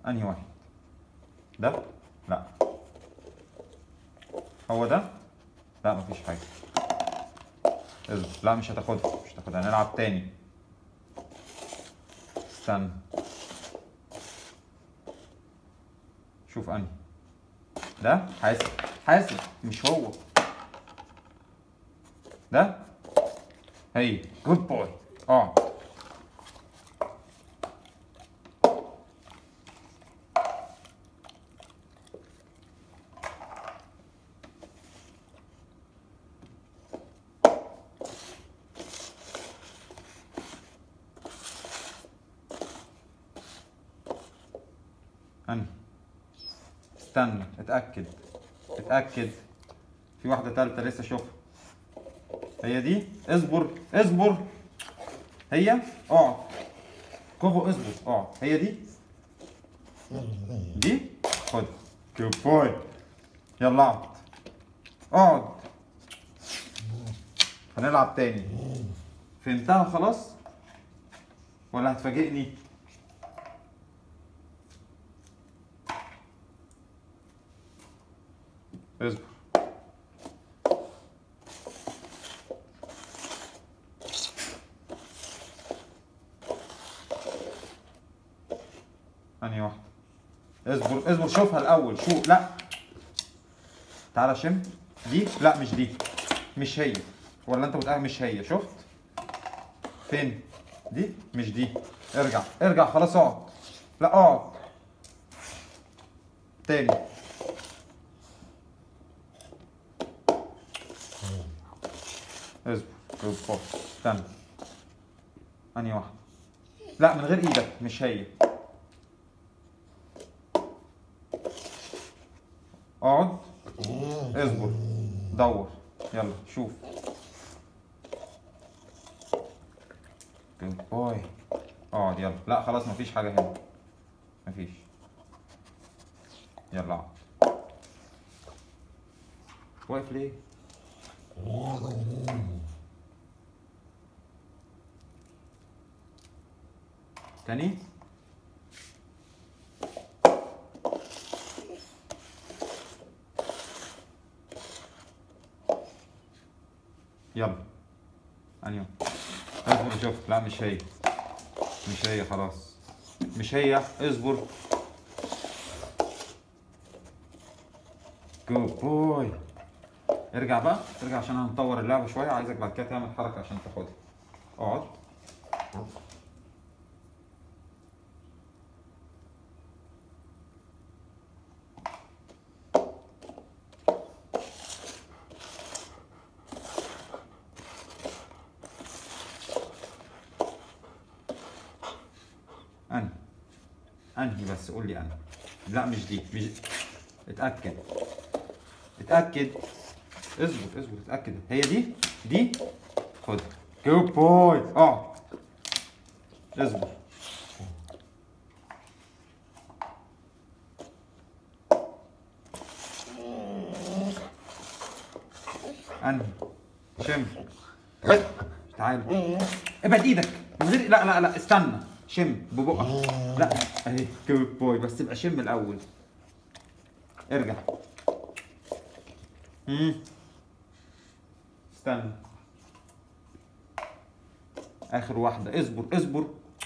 انهي واحد ده لا هو ده لا مفيش حاجه اصبر لا مش هتاخدها مش هتاخدها هنلعب تاني استنى شوف انهي ده حاسب حاسب مش هو ده هي جود بوي اقعد انهي استنى اتاكد اتاكد في واحده تالتة لسه اشوفها هي دي اصبر اصبر هي اقعد كوفو اصبر اقعد هي دي دي خد جود بوي يلا اقعد اقعد هنلعب تاني فهمتها خلاص ولا هتفاجئني اصبر انهي واحدة اصبر اصبر شوفها الأول شوف لا تعالى شم دي لا مش دي مش هي ولا انت متأكد مش هي شفت فين دي مش دي ارجع ارجع خلاص اقعد لا اقعد تاني اصبر اصبر استنى انهي واحدة لا من غير ايدك مش هي اقعد اصبر دور يلا شوف جود بوي اقعد يلا لا خلاص مفيش حاجة هنا مفيش يلا اقعد واقف ليه؟ تاني يلا انيو اصبر شوف لا مش هي مش هي خلاص مش هي اصبر جود بوي ارجع بقى ارجع عشان هنطور اللعبة شوية عايزك بعد كده تعمل حركة عشان تاخدها اقعد انهي انهي بس قول لي انهي لا مش دي مش اتاكد اتاكد اصبر اصبر اتاكد هي دي دي خد جود بوي اه اصبر انهي شم تعال ابعد ايدك من غير لا لا لا استنى شم ببقك لا اهي جود بوي بس تبقى شم الاول ارجع امم استنى اخر واحده اصبر اصبر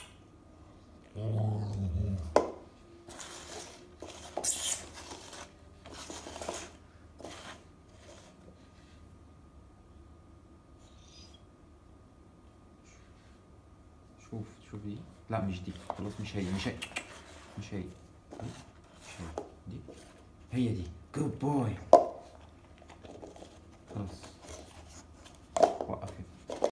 شوف شوف دي لا مش دي خلاص مش هي مش هي مش هي دي مش هي دي هي دي جود بوي خلاص